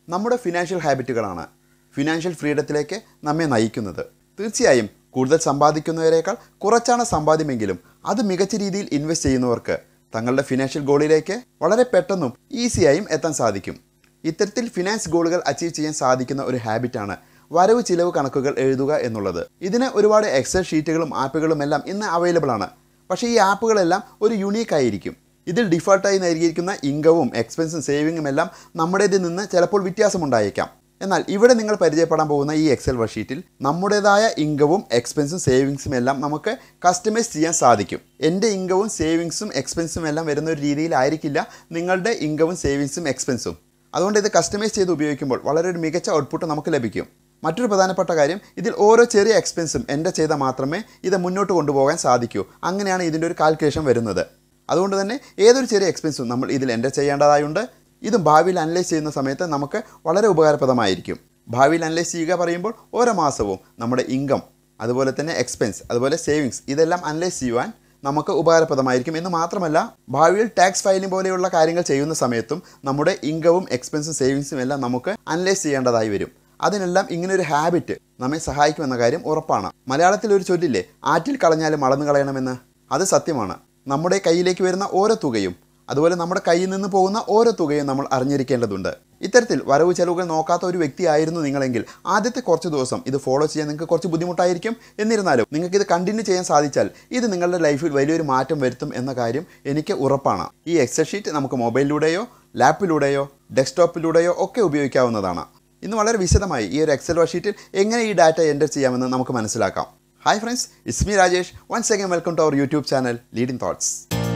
നമ്മുടെ financial ഹാബിറ്റുകളാണ് financial ഫ്രീഡത്തിലേക്ക് നമ്മെ നയിക്കുന്നത് തീർച്ചയായും കൂടുതൽ സമ്പാദിക്കുന്നവരേക്കാൾ കുറച്ചാണ് സമ്പാദ്യമെങ്കിലും അത് മികച്ച രീതിയിൽ ഇൻവെസ്റ്റ് ചെയ്യുന്നവർക്ക് തങ്ങളുടെ ഫിനാൻഷ്യൽ ഗോളിലേക്ക് വളരെ പെട്ടെന്നും ഈസിയായും എത്താൻ സാധിക്കും ഇത്തരത്തിൽ ഫിനാൻസ് ഗോളുകൾ അച്ചീവ് ചെയ്യാൻ സാധിക്കുന്ന ഒരു ഹാബിറ്റാണ് വരവ് ചിലവ് കണക്കുകൾ എഴുതുക എന്നുള്ളത് ഇതിന് ഒരുപാട് എക്സൽ ഷീറ്റുകളും ആപ്പുകളും എല്ലാം ഇന്ന് അവൈലബിൾ ആണ് പക്ഷേ ഈ ആപ്പുകളെല്ലാം ഒരു യുണീക്ക് ആയിരിക്കും ഇതിൽ ഡിഫോൾട്ടായി നൽകിയിരിക്കുന്ന ഇൻകവും എക്സ്പെൻസും സേവിങ്ങും എല്ലാം നമ്മുടേതിൽ നിന്ന് ചിലപ്പോൾ വ്യത്യാസമുണ്ടായേക്കാം എന്നാൽ ഇവിടെ നിങ്ങൾ പരിചയപ്പെടാൻ പോകുന്ന ഈ എക്സൽ വർഷീറ്റിൽ നമ്മുടേതായ ഇൻകവും എക്സ്പെൻസും സേവിങ്സും എല്ലാം നമുക്ക് കസ്റ്റമൈസ് ചെയ്യാൻ സാധിക്കും എൻ്റെ ഇൻകവും സേവിങ്സും എക്സ്പെൻസും എല്ലാം വരുന്ന ഒരു രീതിയിലായിരിക്കില്ല നിങ്ങളുടെ ഇൻകവും സേവിങ്സും എക്സ്പെൻസും അതുകൊണ്ട് ഇത് കസ്റ്റമൈസ് ചെയ്ത് ഉപയോഗിക്കുമ്പോൾ വളരെ ഒരു മികച്ച ഔട്ട്പുട്ട് നമുക്ക് ലഭിക്കും മറ്റൊരു പ്രധാനപ്പെട്ട കാര്യം ഇതിൽ ഓരോ ചെറിയ എക്സ്പെൻസും എൻ്റെ ചെയ്താൽ മാത്രമേ ഇത് മുന്നോട്ട് കൊണ്ടുപോകാൻ സാധിക്കൂ അങ്ങനെയാണ് ഇതിൻ്റെ ഒരു കാൽക്കുലേഷൻ വരുന്നത് അതുകൊണ്ട് തന്നെ ഏതൊരു ചെറിയ എക്സ്പെൻസും നമ്മൾ ഇതിൽ എൻ്റെ ചെയ്യേണ്ടതായുണ്ട് ഇതും ഭാവിയിൽ അനലൈസ് ചെയ്യുന്ന സമയത്ത് നമുക്ക് വളരെ ഉപകാരപ്രദമായിരിക്കും ഭാവിയിൽ അനലൈസ് ചെയ്യുക പറയുമ്പോൾ ഓരോ മാസവും നമ്മുടെ ഇൻകം അതുപോലെ തന്നെ എക്സ്പെൻസ് അതുപോലെ സേവിങ്സ് ഇതെല്ലാം അനലൈസ് ചെയ്യുവാൻ നമുക്ക് ഉപകാരപ്രദമായിരിക്കും എന്ന് മാത്രമല്ല ഭാവിയിൽ ടാക്സ് ഫയലിംഗ് പോലെയുള്ള കാര്യങ്ങൾ ചെയ്യുന്ന സമയത്തും നമ്മുടെ ഇൻകവും എക്സ്പെൻസും സേവിങ്സും എല്ലാം നമുക്ക് അനലൈസ് ചെയ്യേണ്ടതായി വരും അതിനെല്ലാം ഇങ്ങനെ ഒരു ഹാബിറ്റ് നമ്മെ സഹായിക്കുമെന്ന കാര്യം ഉറപ്പാണ് മലയാളത്തിൽ ഒരു ചൊല്ലില്ലേ ആറ്റിൽ കളഞ്ഞാലും മളന്നു കളയണമെന്ന് അത് സത്യമാണ് നമ്മുടെ കയ്യിലേക്ക് വരുന്ന ഓരോ തുകയും അതുപോലെ നമ്മുടെ കയ്യിൽ നിന്ന് പോകുന്ന ഓരോ തുകയും നമ്മൾ അറിഞ്ഞിരിക്കേണ്ടതുണ്ട് ഇത്തരത്തിൽ വരവ് ചെലവുകൾ നോക്കാത്ത ഒരു വ്യക്തിയായിരുന്നു നിങ്ങളെങ്കിൽ ആദ്യത്തെ കുറച്ച് ദിവസം ഇത് ഫോളോ ചെയ്യാൻ നിങ്ങൾക്ക് കുറച്ച് ബുദ്ധിമുട്ടായിരിക്കും എന്നിരുന്നാലും നിങ്ങൾക്ക് ഇത് കണ്ടിന്യൂ ചെയ്യാൻ സാധിച്ചാൽ ഇത് നിങ്ങളുടെ ലൈഫിൽ വലിയൊരു മാറ്റം വരുത്തും എന്ന കാര്യം എനിക്ക് ഉറപ്പാണ് ഈ എക്സൽ ഷീറ്റ് നമുക്ക് മൊബൈലിലൂടെയോ ലാപ്പിലൂടെയോ ഡെസ്ക്ടോപ്പിലൂടെയോ ഒക്കെ ഉപയോഗിക്കാവുന്നതാണ് ഇന്ന് വളരെ വിശദമായി ഈ ഒരു എക്സൽ വർഷീറ്റിൽ എങ്ങനെ ഈ ഡാറ്റ എൻ്റർ ചെയ്യാമെന്ന് നമുക്ക് മനസ്സിലാക്കാം hi friends it's me Rajesh once again welcome to our YouTube channel leading thoughts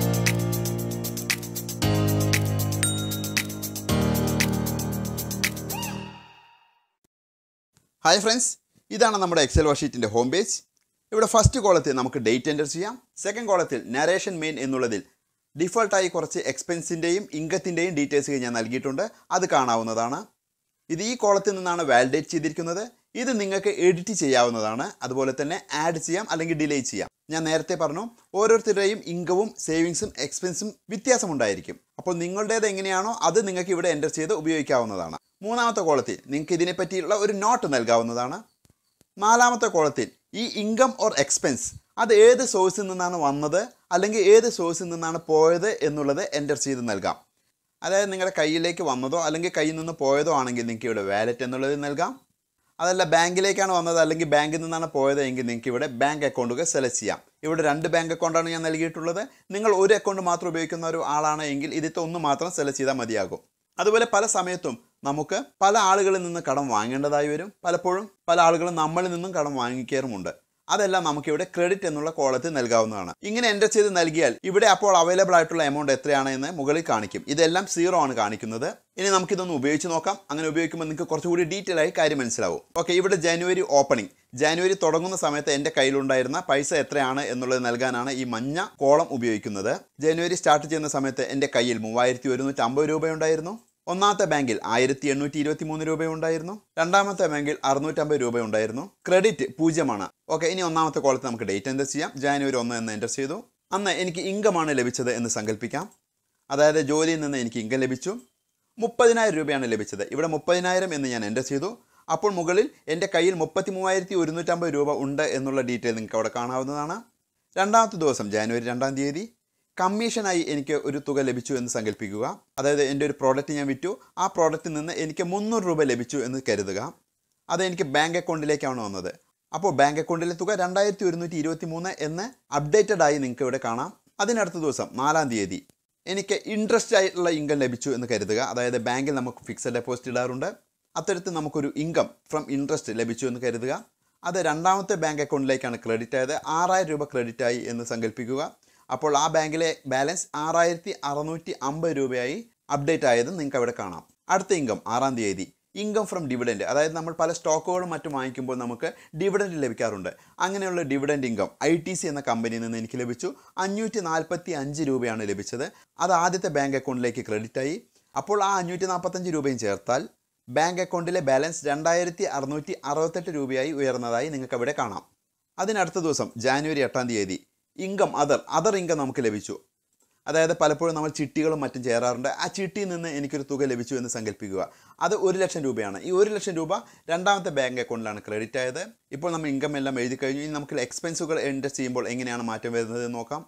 hi friends ഇതാണ് നമ്മുടെ എക്സൽ വർഷീറ്റിൻ്റെ ഹോം പേജ് ഇവിടെ ഫസ്റ്റ് കോളത്തിൽ നമുക്ക് ഡേറ്റ് എൻ്റർ ചെയ്യാം സെക്കൻഡ് കോളത്തിൽ നരേഷൻ മെയിൻ എന്നുള്ളതിൽ ഡിഫോൾട്ടായി കുറച്ച് എക്സ്പെൻസിൻ്റെയും ഇൻകത്തിൻ്റെയും ഡീറ്റെയിൽസ് ഞാൻ നൽകിയിട്ടുണ്ട് അത് കാണാവുന്നതാണ് ഇത് ഈ കോളത്തിൽ നിന്നാണ് വാലിഡേറ്റ് ചെയ്തിരിക്കുന്നത് ഇത് നിങ്ങൾക്ക് എഡിറ്റ് ചെയ്യാവുന്നതാണ് അതുപോലെ തന്നെ ആഡ് ചെയ്യാം അല്ലെങ്കിൽ ഡിലേ ചെയ്യാം ഞാൻ നേരത്തെ പറഞ്ഞു ഓരോരുത്തരുടെയും ഇൻകവും സേവിങ്സും എക്സ്പെൻസും വ്യത്യാസമുണ്ടായിരിക്കും അപ്പോൾ നിങ്ങളുടേത് എങ്ങനെയാണോ അത് നിങ്ങൾക്ക് ഇവിടെ എൻ്റർ ചെയ്ത് ഉപയോഗിക്കാവുന്നതാണ് മൂന്നാമത്തെ കോളത്തിൽ നിങ്ങൾക്ക് ഇതിനെപ്പറ്റിയുള്ള ഒരു നോട്ട് നൽകാവുന്നതാണ് നാലാമത്തെ കോളത്തിൽ ഈ ഇൻകം ഓർ എക്സ്പെൻസ് അത് ഏത് സോഴ്സിൽ നിന്നാണ് വന്നത് അല്ലെങ്കിൽ ഏത് സോഴ്സിൽ നിന്നാണ് പോയത് എന്നുള്ളത് എൻ്റർ ചെയ്ത് നൽകാം അതായത് നിങ്ങളുടെ കയ്യിലേക്ക് വന്നതോ അല്ലെങ്കിൽ കയ്യിൽ നിന്ന് പോയതോ ആണെങ്കിൽ നിങ്ങൾക്ക് ഇവിടെ വാലറ്റ് എന്നുള്ളത് നൽകാം അതല്ല ബാങ്കിലേക്കാണ് വന്നത് അല്ലെങ്കിൽ ബാങ്കിൽ നിന്നാണ് പോയത് എങ്കിൽ നിങ്ങൾക്ക് ഇവിടെ ബാങ്ക് അക്കൗണ്ടുകൾ സെലക്ട് ചെയ്യാം ഇവിടെ രണ്ട് ബാങ്ക് അക്കൗണ്ടാണ് ഞാൻ നൽകിയിട്ടുള്ളത് നിങ്ങൾ ഒരു അക്കൗണ്ട് മാത്രം ഉപയോഗിക്കുന്ന ഒരു ആളാണ് എങ്കിൽ ഇതിത്തെ ഒന്ന് മാത്രം സെലക്ട് ചെയ്താൽ മതിയാകും അതുപോലെ പല സമയത്തും നമുക്ക് പല ആളുകളിൽ നിന്ന് കടം വാങ്ങേണ്ടതായി വരും പലപ്പോഴും പല ആളുകളും നമ്മളിൽ നിന്നും കടം വാങ്ങിക്കാറുമുണ്ട് അതെല്ലാം നമുക്ക് ഇവിടെ ക്രെഡിറ്റ് എന്നുള്ള കോളത്തിൽ നൽകാവുന്നതാണ് ഇങ്ങനെ എൻ്റർ ചെയ്ത് നൽകിയാൽ ഇവിടെ അപ്പോൾ അവൈലബിൾ ആയിട്ടുള്ള എമൗണ്ട് എത്രയാണ് എന്ന് മുകളിൽ കാണിക്കും ഇതെല്ലാം സീറോ ആണ് കാണിക്കുന്നത് ഇനി നമുക്കിതൊന്ന് ഉപയോഗിച്ച് നോക്കാം അങ്ങനെ ഉപയോഗിക്കുമ്പോൾ നിങ്ങൾക്ക് കുറച്ചുകൂടി ഡീറ്റെയിൽ ആയി കാര്യം മനസ്സിലാവും ഓക്കെ ഇവിടെ ജനുവരി ഓപ്പണിംഗ് ജനുവരി തുടങ്ങുന്ന സമയത്ത് എൻ്റെ കയ്യിലുണ്ടായിരുന്ന പൈസ എത്രയാണ് എന്നുള്ളത് നൽകാനാണ് ഈ മഞ്ഞ കോളം ഉപയോഗിക്കുന്നത് ജനുവരി സ്റ്റാർട്ട് ചെയ്യുന്ന സമയത്ത് എൻ്റെ കയ്യിൽ മൂവായിരത്തി ഒരുന്നൂറ്റി അമ്പത് രൂപയുണ്ടായിരുന്നു ഒന്നാമത്തെ ബാങ്കിൽ ആയിരത്തി എണ്ണൂറ്റി ഇരുപത്തി മൂന്ന് രൂപയുണ്ടായിരുന്നു രണ്ടാമത്തെ ബാങ്കിൽ അറുന്നൂറ്റമ്പത് രൂപയുണ്ടായിരുന്നു ക്രെഡിറ്റ് പൂജ്യമാണ് ഓക്കെ ഇനി ഒന്നാമത്തെ കോളത്തിൽ നമുക്ക് ഡേറ്റ് എൻ്റർ ചെയ്യാം ജാനുവരി ഒന്ന് എന്ന് എൻ്റർ ചെയ്തു അന്ന് എനിക്ക് ഇൻകമാണ് ലഭിച്ചത് എന്ന് സങ്കല്പിക്കാം അതായത് ജോലിയിൽ നിന്ന് എനിക്ക് ഇൻകം ലഭിച്ചു മുപ്പതിനായിരം രൂപയാണ് ലഭിച്ചത് ഇവിടെ മുപ്പതിനായിരം എന്ന് ഞാൻ എൻ്റർ ചെയ്തു അപ്പോൾ മുകളിൽ എൻ്റെ കയ്യിൽ മുപ്പത്തി മൂവായിരത്തി ഒരുന്നൂറ്റമ്പത് രൂപ ഉണ്ട് എന്നുള്ള ഡീറ്റെയിൽ നിങ്ങൾക്ക് അവിടെ കാണാവുന്നതാണ് രണ്ടാമത്തെ ദിവസം ജാനുവരി രണ്ടാം തീയതി കമ്മീഷനായി എനിക്ക് ഒരു തുക ലഭിച്ചു എന്ന് സങ്കല്പിക്കുക അതായത് എൻ്റെ ഒരു പ്രോഡക്റ്റ് ഞാൻ വിറ്റു ആ പ്രോഡക്റ്റിൽ നിന്ന് എനിക്ക് മുന്നൂറ് രൂപ ലഭിച്ചു എന്ന് കരുതുക അത് എനിക്ക് ബാങ്ക് അക്കൗണ്ടിലേക്കാണ് വന്നത് അപ്പോൾ ബാങ്ക് അക്കൗണ്ടിലെ തുക രണ്ടായിരത്തി ഒരുന്നൂറ്റി ഇരുപത്തി മൂന്ന് എന്ന് അപ്ഡേറ്റഡ് ആയി നിങ്ങൾക്ക് ഇവിടെ കാണാം അതിനടുത്ത ദിവസം നാലാം തീയതി എനിക്ക് ഇൻട്രസ്റ്റ് ആയിട്ടുള്ള ഇൻകം ലഭിച്ചു എന്ന് കരുതുക അതായത് ബാങ്കിൽ നമുക്ക് ഫിക്സഡ് ഡെപ്പോസിറ്റ് ഇടാറുണ്ട് അത്തരത്തിൽ നമുക്കൊരു ഇൻകം ഫ്രം ഇൻട്രസ്റ്റ് ലഭിച്ചു എന്ന് കരുതുക അത് രണ്ടാമത്തെ ബാങ്ക് അക്കൗണ്ടിലേക്കാണ് ക്രെഡിറ്റ് ആയത് ആറായിരം രൂപ ക്രെഡിറ്റ് ആയി എന്ന് സങ്കല്പിക്കുക അപ്പോൾ ആ ബാങ്കിലെ ബാലൻസ് ആറായിരത്തി അറുന്നൂറ്റി അമ്പത് രൂപയായി അപ്ഡേറ്റ് ആയത് നിങ്ങൾക്ക് അവിടെ കാണാം അടുത്ത ഇൻകം ആറാം തീയതി ഇൻകം ഫ്രം ഡിവിഡൻഡ് അതായത് നമ്മൾ പല സ്റ്റോക്കുകളും മറ്റും വാങ്ങിക്കുമ്പോൾ നമുക്ക് ഡിവിഡൻഡ് ലഭിക്കാറുണ്ട് അങ്ങനെയുള്ള dividend income I T C എന്ന കമ്പനിയിൽ നിന്ന് എനിക്ക് ലഭിച്ചു അഞ്ഞൂറ്റി നാൽപ്പത്തി അഞ്ച് രൂപയാണ് ലഭിച്ചത് അത് ആദ്യത്തെ ബാങ്ക് അക്കൗണ്ടിലേക്ക് ക്രെഡിറ്റ് ആയി അപ്പോൾ ആ അഞ്ഞൂറ്റി നാൽപ്പത്തഞ്ച് രൂപയും ചേർത്താൽ ബാങ്ക് അക്കൗണ്ടിലെ ബാലൻസ് രണ്ടായിരത്തി അറുന്നൂറ്റി അറുപത്തെട്ട് രൂപയായി ഉയർന്നതായി നിങ്ങൾക്ക് അവിടെ കാണാം അതിനടുത്ത ദിവസം ജാനുവരി എട്ടാം തീയതി ഇൻകം അതർ അതർ ഇൻകം നമുക്ക് ലഭിച്ചു അതായത് പലപ്പോഴും നമ്മൾ ചിട്ടികളും മറ്റും ചേരാറുണ്ട് ആ ചിട്ടിയിൽ നിന്ന് എനിക്കൊരു തുക ലഭിച്ചു എന്ന് സങ്കല്പിക്കുക അത് ഒരു ലക്ഷം രൂപയാണ് ഈ ഒരു ലക്ഷം രൂപ രണ്ടാമത്തെ ബാങ്ക് അക്കൗണ്ടിലാണ് ക്രെഡിറ്റ് ആയത് ഇപ്പോൾ നമ്മൾ ഇൻകം എല്ലാം എഴുതി കഴിഞ്ഞു ഇനി നമുക്ക് എക്സ്പെൻസുകൾ എൻ്റർ ചെയ്യുമ്പോൾ എങ്ങനെയാണ് മാറ്റം വരുന്നത് എന്ന് നോക്കാം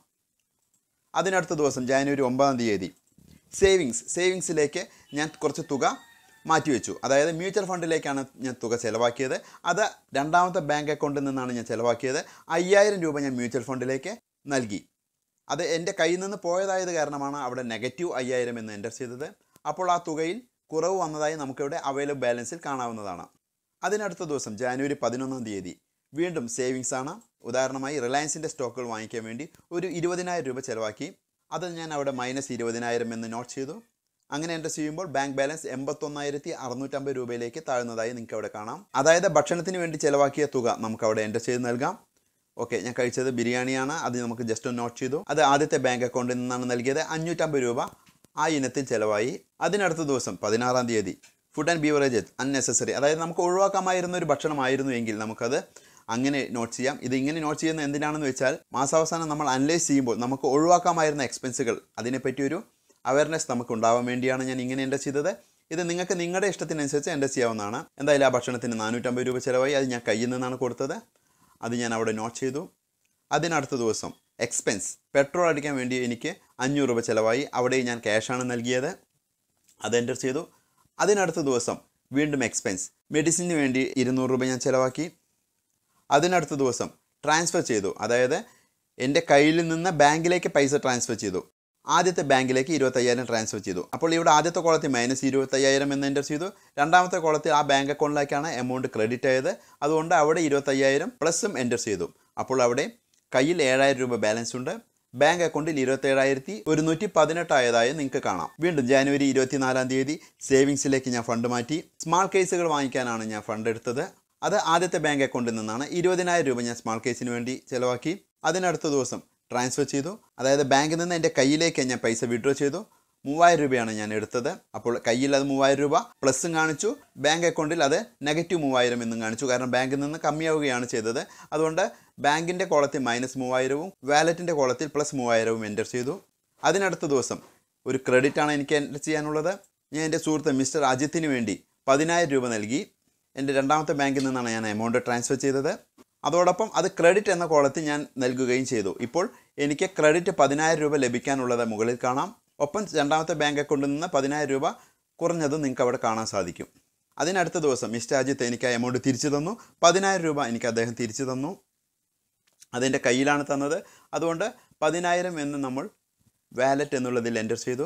അതിനടുത്ത ദിവസം ജാനുവരി ഒമ്പതാം തീയതി സേവിങ്സ് സേവിങ്സിലേക്ക് ഞാൻ കുറച്ച് തുക മാറ്റിവെച്ചു അതായത് മ്യൂച്വൽ ഫണ്ടിലേക്കാണ് ഞാൻ തുക ചിലവാക്കിയത് അത് രണ്ടാമത്തെ ബാങ്ക് അക്കൗണ്ടിൽ നിന്നാണ് ഞാൻ ചിലവാക്കിയത് അയ്യായിരം രൂപ ഞാൻ മ്യൂച്വൽ ഫണ്ടിലേക്ക് നൽകി അത് എൻ്റെ കയ്യിൽ നിന്ന് പോയതായത് കാരണമാണ് അവിടെ നെഗറ്റീവ് അയ്യായിരം എന്ന് എൻ്റർ ചെയ്തത് അപ്പോൾ ആ തുകയിൽ കുറവ് വന്നതായി നമുക്കിവിടെ അവൈലബിൾ ബാലൻസിൽ കാണാവുന്നതാണ് അതിനടുത്ത ദിവസം ജാനുവരി പതിനൊന്നാം തീയതി വീണ്ടും സേവിങ്സ് ആണ് ഉദാഹരണമായി റിലയൻസിൻ്റെ സ്റ്റോക്കുകൾ വാങ്ങിക്കാൻ വേണ്ടി ഒരു ഇരുപതിനായിരം രൂപ ചിലവാക്കി അത് ഞാൻ അവിടെ മൈനസ് ഇരുപതിനായിരം എന്ന് നോട്ട് ചെയ്തു അങ്ങനെ എൻ്റർ ചെയ്യുമ്പോൾ ബാങ്ക് ബാലൻസ് എൺപത്തൊന്നായിരത്തി അറുന്നൂറ്റമ്പത് രൂപയിലേക്ക് താഴുന്നതായി നിങ്ങൾക്ക് അവിടെ കാണാം അതായത് ഭക്ഷണത്തിന് വേണ്ടി ചിലവാക്കിയ തുക നമുക്ക് അവിടെ എൻ്റർ ചെയ്ത് നൽകാം ഓക്കെ ഞാൻ കഴിച്ചത് ബിരിയാണിയാണ് അത് നമുക്ക് ജസ്റ്റ് ഒന്ന് നോട്ട് ചെയ്തു അത് ആദ്യത്തെ ബാങ്ക് അക്കൗണ്ടിൽ നിന്നാണ് നൽകിയത് അഞ്ഞൂറ്റമ്പത് രൂപ ആ ഇനത്തിൽ ചിലവായി അതിനടുത്ത ദിവസം പതിനാറാം തീയതി ഫുഡ് ആൻഡ് ബീവറേജസ് അൺനെസസറി അതായത് നമുക്ക് ഒഴിവാക്കാമായിരുന്ന ഒരു ഭക്ഷണമായിരുന്നു എങ്കിൽ നമുക്കത് അങ്ങനെ നോട്ട് ചെയ്യാം ഇത് ഇങ്ങനെ നോട്ട് ചെയ്യുന്നത് എന്തിനാണെന്ന് വെച്ചാൽ മാസാവസാനം നമ്മൾ അനലൈസ് ചെയ്യുമ്പോൾ നമുക്ക് ഒഴിവാക്കാമായിരുന്ന എക്സ്പെൻസുകൾ അതിനെപ്പറ്റി ഒരു അവയർനെസ് നമുക്ക് ഉണ്ടാവാൻ വേണ്ടിയാണ് ഞാൻ ഇങ്ങനെ എൻ്റർ ചെയ്തത് ഇത് നിങ്ങൾക്ക് നിങ്ങളുടെ ഇഷ്ടത്തിനനുസരിച്ച് എൻ്റർ ചെയ്യാവുന്നതാണ് എന്തായാലും ആ ഭക്ഷണത്തിന് നാനൂറ്റമ്പത് രൂപ ചിലവായി അത് ഞാൻ കയ്യിൽ നിന്നാണ് കൊടുത്തത് അത് ഞാൻ അവിടെ നോട്ട് ചെയ്തു അതിനടുത്ത ദിവസം എക്സ്പെൻസ് പെട്രോൾ അടിക്കാൻ വേണ്ടി എനിക്ക് അഞ്ഞൂറ് രൂപ ചിലവായി അവിടെ ഞാൻ ക്യാഷാണ് നൽകിയത് അത് എൻ്റർ ചെയ്തു അതിനടുത്ത ദിവസം വീണ്ടും എക്സ്പെൻസ് മെഡിസിന് വേണ്ടി ഇരുന്നൂറ് രൂപ ഞാൻ ചിലവാക്കി അതിനടുത്ത ദിവസം ട്രാൻസ്ഫർ ചെയ്തു അതായത് എൻ്റെ കയ്യിൽ നിന്ന് ബാങ്കിലേക്ക് പൈസ ട്രാൻസ്ഫർ ചെയ്തു ആദ്യത്തെ ബാങ്കിലേക്ക് ഇരുപത്തയ്യായിരം ട്രാൻസ്ഫർ ചെയ്തു അപ്പോൾ ഇവിടെ ആദ്യത്തെ കോളത്തിൽ മൈനസ് ഇരുപത്തയ്യായിരം എന്ന് എൻ്റർ ചെയ്തു രണ്ടാമത്തെ കോളത്തിൽ ആ ബാങ്ക് അക്കൗണ്ടിലേക്കാണ് എമൗണ്ട് ക്രെഡിറ്റ് ആയത് അതുകൊണ്ട് അവിടെ ഇരുപത്തയ്യായിരം പ്ലസും എൻ്റർ ചെയ്തു അപ്പോൾ അവിടെ കയ്യിൽ ഏഴായിരം രൂപ ബാലൻസ് ഉണ്ട് ബാങ്ക് അക്കൗണ്ടിൽ ഇരുപത്തേഴായിരത്തി ഒരുന്നൂറ്റി പതിനെട്ടായതായി നിങ്ങൾക്ക് കാണാം വീണ്ടും ജാനുവരി ഇരുപത്തിനാലാം തീയതി സേവിങ്സിലേക്ക് ഞാൻ ഫണ്ട് മാറ്റി സ്മാൾ കേസുകൾ വാങ്ങിക്കാനാണ് ഞാൻ ഫണ്ട് എടുത്തത് അത് ആദ്യത്തെ ബാങ്ക് അക്കൗണ്ടിൽ നിന്നാണ് ഇരുപതിനായിരം രൂപ ഞാൻ സ്മാൾ കേസിന് വേണ്ടി ചിലവാക്കി അതിനടുത്ത ദിവസം ട്രാൻസ്ഫർ ചെയ്തു അതായത് ബാങ്കിൽ നിന്ന് എൻ്റെ കയ്യിലേക്ക് ഞാൻ പൈസ വിഡ്രോ ചെയ്തു മൂവായിരം രൂപയാണ് ഞാൻ എടുത്തത് അപ്പോൾ കയ്യിൽ അത് മൂവായിരം രൂപ പ്ലസും കാണിച്ചു ബാങ്ക് അക്കൗണ്ടിൽ അത് നെഗറ്റീവ് മൂവായിരം എന്നും കാണിച്ചു കാരണം ബാങ്കിൽ നിന്ന് കമ്മിയാവുകയാണ് ചെയ്തത് അതുകൊണ്ട് ബാങ്കിൻ്റെ കോളത്തിൽ മൈനസ് മൂവായിരവും വാലറ്റിൻ്റെ കോളത്തിൽ പ്ലസ് മൂവായിരവും എൻ്റർ ചെയ്തു അതിനടുത്ത ദിവസം ഒരു ക്രെഡിറ്റ് ആണ് എനിക്ക് എൻ്റർ ചെയ്യാനുള്ളത് ഞാൻ എൻ്റെ സുഹൃത്ത് മിസ്റ്റർ അജിത്തിന് വേണ്ടി പതിനായിരം രൂപ നൽകി എൻ്റെ രണ്ടാമത്തെ ബാങ്കിൽ നിന്നാണ് ഞാൻ എമൗണ്ട് ട്രാൻസ്ഫർ ചെയ്തത് അതോടൊപ്പം അത് ക്രെഡിറ്റ് എന്ന കോളത്തിൽ ഞാൻ നൽകുകയും ചെയ്തു ഇപ്പോൾ എനിക്ക് ക്രെഡിറ്റ് പതിനായിരം രൂപ ലഭിക്കാനുള്ളത് മുകളിൽ കാണാം ഒപ്പം രണ്ടാമത്തെ ബാങ്ക് അക്കൗണ്ടിൽ നിന്ന് പതിനായിരം രൂപ കുറഞ്ഞതും നിങ്ങൾക്ക് അവിടെ കാണാൻ സാധിക്കും അതിനടുത്ത ദിവസം മിസ്റ്റർ അജിത്ത് എനിക്ക് ആ എമൗണ്ട് തിരിച്ചു തന്നു പതിനായിരം രൂപ എനിക്ക് അദ്ദേഹം തിരിച്ചു തന്നു അതെൻ്റെ കയ്യിലാണ് തന്നത് അതുകൊണ്ട് പതിനായിരം എന്ന് നമ്മൾ വാലറ്റ് എന്നുള്ളതിൽ എൻ്റർ ചെയ്തു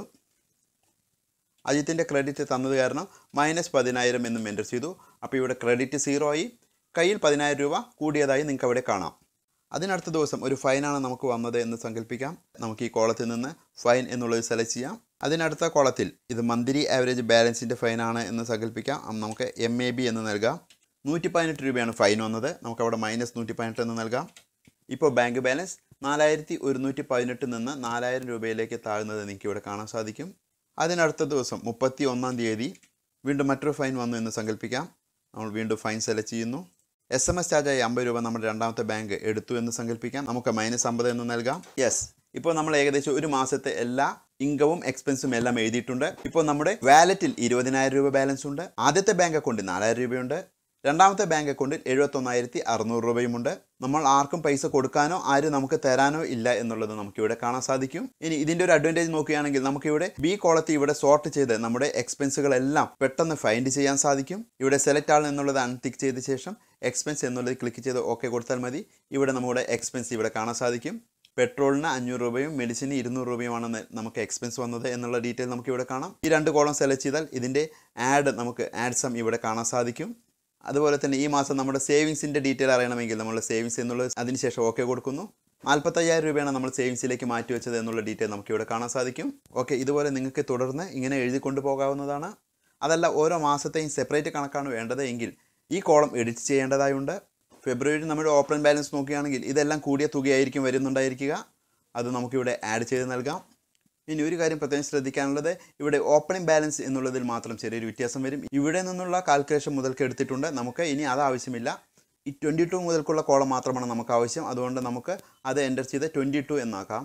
അജിത്തിൻ്റെ ക്രെഡിറ്റ് തന്നത് കാരണം മൈനസ് പതിനായിരം എന്നും എൻ്റർ ചെയ്തു അപ്പോൾ ഇവിടെ ക്രെഡിറ്റ് സീറോ ആയി കയ്യിൽ പതിനായിരം രൂപ കൂടിയതായി നിങ്ങൾക്ക് അവിടെ കാണാം അതിനടുത്ത ദിവസം ഒരു ഫൈനാണ് നമുക്ക് വന്നത് എന്ന് സങ്കല്പിക്കാം നമുക്ക് ഈ കോളത്തിൽ നിന്ന് ഫൈൻ എന്നുള്ളത് സെലക്ട് ചെയ്യാം അതിനടുത്ത കോളത്തിൽ ഇത് മന്ത്ലി ആവറേജ് ബാലൻസിൻ്റെ ഫൈനാണ് എന്ന് സങ്കല്പിക്കാം അം നമുക്ക് എം എ ബി എന്ന് നൽകാം നൂറ്റി പതിനെട്ട് രൂപയാണ് ഫൈൻ വന്നത് നമുക്ക് അവിടെ മൈനസ് നൂറ്റി പതിനെട്ട് എന്ന് നൽകാം ഇപ്പോൾ ബാങ്ക് ബാലൻസ് നാലായിരത്തി ഒരുന്നൂറ്റി പതിനെട്ടിൽ നിന്ന് നാലായിരം രൂപയിലേക്ക് താഴുന്നത് നിങ്ങൾക്ക് ഇവിടെ കാണാൻ സാധിക്കും അതിനടുത്ത ദിവസം മുപ്പത്തി ഒന്നാം തീയതി വീണ്ടും മറ്റൊരു ഫൈൻ വന്നു എന്ന് സങ്കല്പിക്കാം നമ്മൾ വീണ്ടും ഫൈൻ സെലക്ട് ചെയ്യുന്നു എസ് എം എസ് ചാർജായി അമ്പത് രൂപ നമ്മുടെ രണ്ടാമത്തെ ബാങ്ക് എടുത്തു എന്ന് സങ്കല്പിക്കാം നമുക്ക് മൈനസ് അമ്പത് എന്ന് നൽകാം യെസ് ഇപ്പോൾ നമ്മൾ ഏകദേശം ഒരു മാസത്തെ എല്ലാ ഇൻകവും എക്സ്പെൻസും എല്ലാം എഴുതിയിട്ടുണ്ട് ഇപ്പോൾ നമ്മുടെ വാലറ്റിൽ ഇരുപതിനായിരം രൂപ ബാലൻസ് ഉണ്ട് ആദ്യത്തെ ബാങ്ക് അക്കൗണ്ടിൽ നാലായിരം രൂപയുണ്ട് രണ്ടാമത്തെ ബാങ്ക് അക്കൗണ്ടിൽ എഴുപത്തൊന്നായിരത്തി അറുന്നൂറ് രൂപയുമുണ്ട് നമ്മൾ ആർക്കും പൈസ കൊടുക്കാനോ ആരും നമുക്ക് തരാനോ ഇല്ല എന്നുള്ളത് നമുക്കിവിടെ കാണാൻ സാധിക്കും ഇനി ഇതിൻ്റെ ഒരു അഡ്വാൻറ്റേജ് നോക്കുകയാണെങ്കിൽ നമുക്കിവിടെ ബി കോളത്തിൽ ഇവിടെ സോർട്ട് ചെയ്ത് നമ്മുടെ എക്സ്പെൻസുകളെല്ലാം പെട്ടെന്ന് ഫൈൻഡ് ചെയ്യാൻ സാധിക്കും ഇവിടെ സെലക്ട് ആൾ എന്നുള്ളത് അൺടിക്ക് ചെയ്ത ശേഷം എക്സ്പെൻസ് എന്നുള്ളത് ക്ലിക്ക് ചെയ്ത് ഓക്കെ കൊടുത്താൽ മതി ഇവിടെ നമ്മുടെ എക്സ്പെൻസ് ഇവിടെ കാണാൻ സാധിക്കും പെട്രോളിന് അഞ്ഞൂറ് രൂപയും മെഡിസിന് ഇരുന്നൂറ് രൂപയുമാണ് നമുക്ക് എക്സ്പെൻസ് വന്നത് എന്നുള്ള ഡീറ്റെയിൽ നമുക്ക് ഇവിടെ കാണാം ഈ രണ്ട് കോളം സെലക്ട് ചെയ്താൽ ഇതിൻ്റെ ആഡ് നമുക്ക് ആഡ് സം ഇവിടെ കാണാൻ സാധിക്കും അതുപോലെ തന്നെ ഈ മാസം നമ്മുടെ സേവിങ്സിൻ്റെ ഡീറ്റെയിൽ അറിയണമെങ്കിൽ നമ്മൾ സേവിങ്സ് എന്നുള്ളത് അതിനുശേഷം ഓക്കെ കൊടുക്കുന്നു നാൽപ്പത്തയ്യായിരം രൂപയാണ് നമ്മൾ സേവിങ്സിലേക്ക് മാറ്റി വെച്ചത് എന്നുള്ള ഡീറ്റെയിൽ നമുക്ക് ഇവിടെ കാണാൻ സാധിക്കും ഓക്കെ ഇതുപോലെ നിങ്ങൾക്ക് തുടർന്ന് ഇങ്ങനെ എഴുതി കൊണ്ടുപോകാവുന്നതാണ് അതല്ല ഓരോ മാസത്തെയും സെപ്പറേറ്റ് കണക്കാണ് വേണ്ടത് എങ്കിൽ ഈ കോളം എഡിറ്റ് ചെയ്യേണ്ടതായുണ്ട് ഫെബ്രുവരി നമ്മുടെ ഓപ്പൺ ബാലൻസ് നോക്കുകയാണെങ്കിൽ ഇതെല്ലാം കൂടിയ തുകയായിരിക്കും വരുന്നുണ്ടായിരിക്കുക അത് നമുക്കിവിടെ ആഡ് ചെയ്ത് നൽകാം ഇനി ഒരു കാര്യം പ്രത്യേകം ശ്രദ്ധിക്കാനുള്ളത് ഇവിടെ ഓപ്പണിംഗ് ബാലൻസ് എന്നുള്ളതിൽ മാത്രം ചെറിയൊരു വ്യത്യാസം വരും ഇവിടെ നിന്നുള്ള കാൽക്കുലേഷൻ മുതൽക്ക് എടുത്തിട്ടുണ്ട് നമുക്ക് ഇനി അത് ആവശ്യമില്ല ഈ ട്വൻറ്റി ടു മുതൽക്കുള്ള കോളം മാത്രമാണ് നമുക്ക് ആവശ്യം അതുകൊണ്ട് നമുക്ക് അത് എൻ്റർ ചെയ്ത് ട്വൻറ്റി ടു എന്നാക്കാം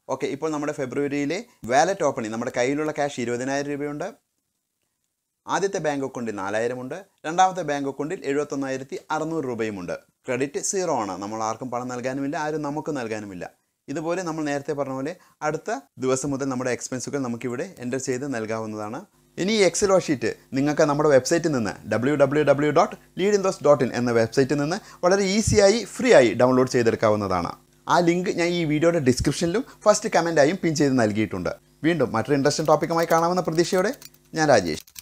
ഓക്കെ ഇപ്പോൾ നമ്മുടെ ഫെബ്രുവരിയിലെ വാലറ്റ് ഓപ്പണിംഗ് നമ്മുടെ കയ്യിലുള്ള ക്യാഷ് ഇരുപതിനായിരം രൂപയുണ്ട് ആദ്യത്തെ ബാങ്ക് അക്കൗണ്ടിൽ നാലായിരം ഉണ്ട് രണ്ടാമത്തെ ബാങ്ക് അക്കൗണ്ടിൽ എഴുപത്തൊന്നായിരത്തി അറുന്നൂറ് രൂപയുമുണ്ട് ക്രെഡിറ്റ് സീറോ ആണ് നമ്മൾ ആർക്കും പണം നൽകാനുമില്ല ആരും നമുക്ക് നൽകാനുമില്ല ഇതുപോലെ നമ്മൾ നേരത്തെ പറഞ്ഞ പോലെ അടുത്ത ദിവസം മുതൽ നമ്മുടെ എക്സ്പെൻസുകൾ നമുക്കിവിടെ എൻ്റർ ചെയ്ത് നൽകാവുന്നതാണ് ഇനി ഈ എക്സൽ ഷീറ്റ് നിങ്ങൾക്ക് നമ്മുടെ വെബ്സൈറ്റിൽ നിന്ന് W W W dot leading thoughts dot in എന്ന വെബ്സൈറ്റിൽ നിന്ന് വളരെ ഈസിയായി ഫ്രീ ആയി ഡൗൺലോഡ് ചെയ്തെടുക്കാവുന്നതാണ് ആ ലിങ്ക് ഞാൻ ഈ വീഡിയോയുടെ ഡിസ്ക്രിപ്ഷനിലും ഫസ്റ്റ് കമൻറ്റായും പിൻ ചെയ്ത് നൽകിയിട്ടുണ്ട് വീണ്ടും മറ്റൊരു ഇൻട്രസ്റ്റിംഗ് ടോപ്പിക്കുമായി കാണാമെന്ന പ്രതീക്ഷയോടെ ഞാൻ രാജേഷ്